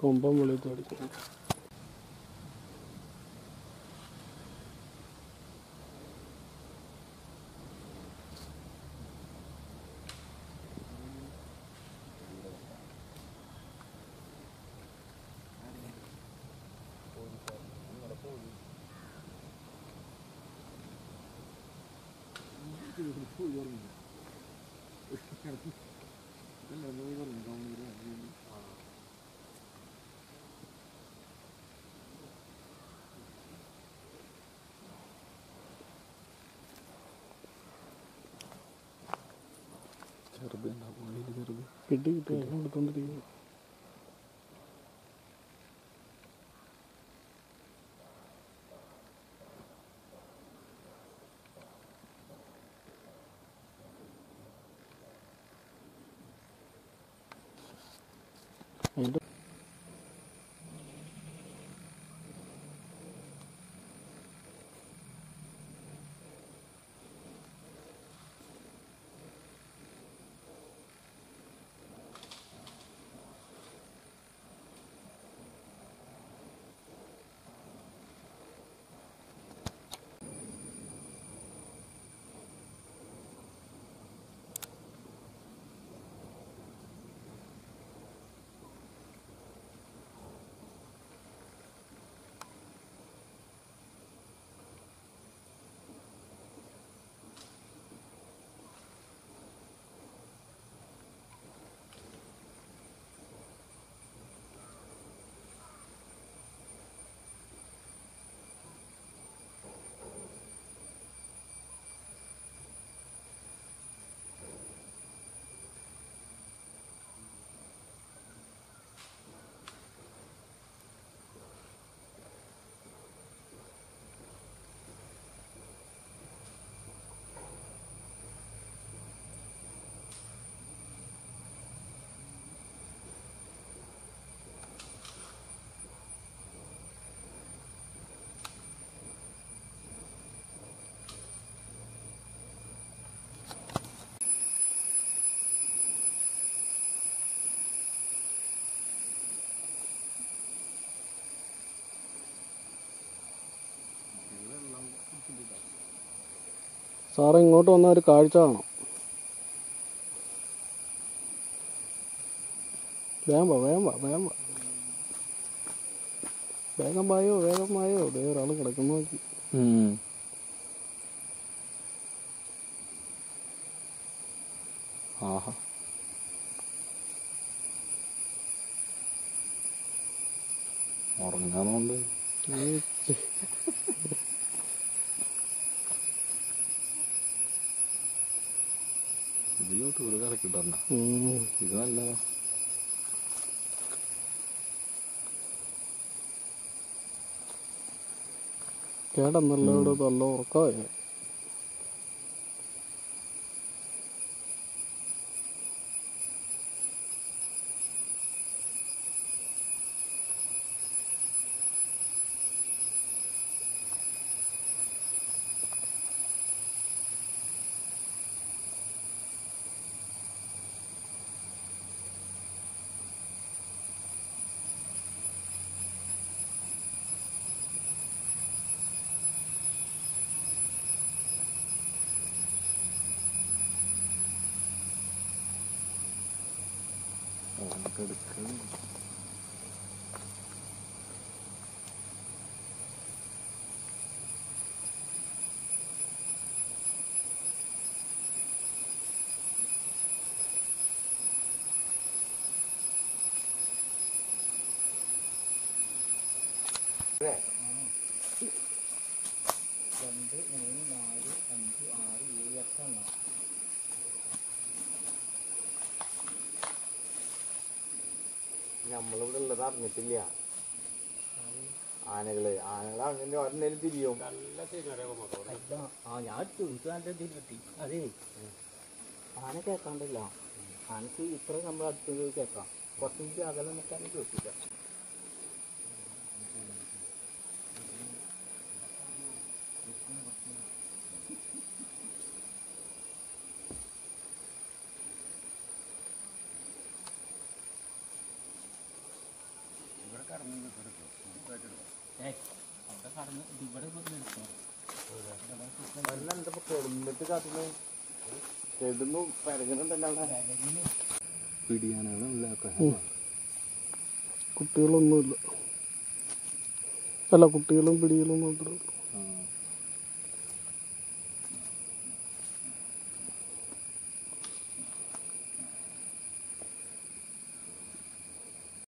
കൊമ്പം വെളിയിട്ട് അടിക്കും ചെറുത് ഉണ്ടാവും ഉള്ളിൽ ചെറുത് കിട്ടി കിട്ടി അതിനെ എടുത്തോണ്ടിരിക്കുന്നു അതിന്റെ സാറ് ഇങ്ങോട്ട് വന്ന ഒരു കാഴ്ച കാണാം വേഗം വാ വേഗം വാ വേഗം വാ വേഗം വായോ വേഗം വായോ ദേ ഒരാൾ കിടക്കുന്നു നോക്കി ആഹാ ഉറങ്ങാന്നുണ്ട് ഈ ചെ- ഇത് യൂട്യൂബിൽ കറക്കിട്ടന്ന ഉം. ഇത് നല്ലതാ കേടന്നല്ലോ ഇവിടെ നല്ല ഉറക്കമായി എടുക്കണം രണ്ട് മൂന്ന് നാല് അഞ്ച് ആറ് ഏഴ് എട്ടെണ്ണം നമ്മളിവിടെ ഉള്ളത് അറിഞ്ഞിട്ടില്ല ആനകള് ആനകൾ അങ്ങനെ ഒരെണ്ണേലും തിരിയും അല്ല ആ ഞാൻ എടുത്തു എനിക്ക് നല്ല ഇതിൽ കിട്ടി അതേ ആന കേൾക്കാണ്ടല്ല ആനക്ക് ഇത്ര നമ്മൾ അടുത്ത് കേൾക്കാം കുറച്ച് അകലെ നിൽക്കാൻ കേൾക്കില്ല എന്താ കിടന്നിട്ട് കാട്ടുന്നത് കിടന്നു പരങ്ങുന്നുണ്ടല്ലോ അവിടെ പിടിയാനാണ് നല്ല കുട്ടികളൊന്നുമില്ല അല്ല കുട്ടികളും പിടികളും മാത്രമേ ഉള്ളൂ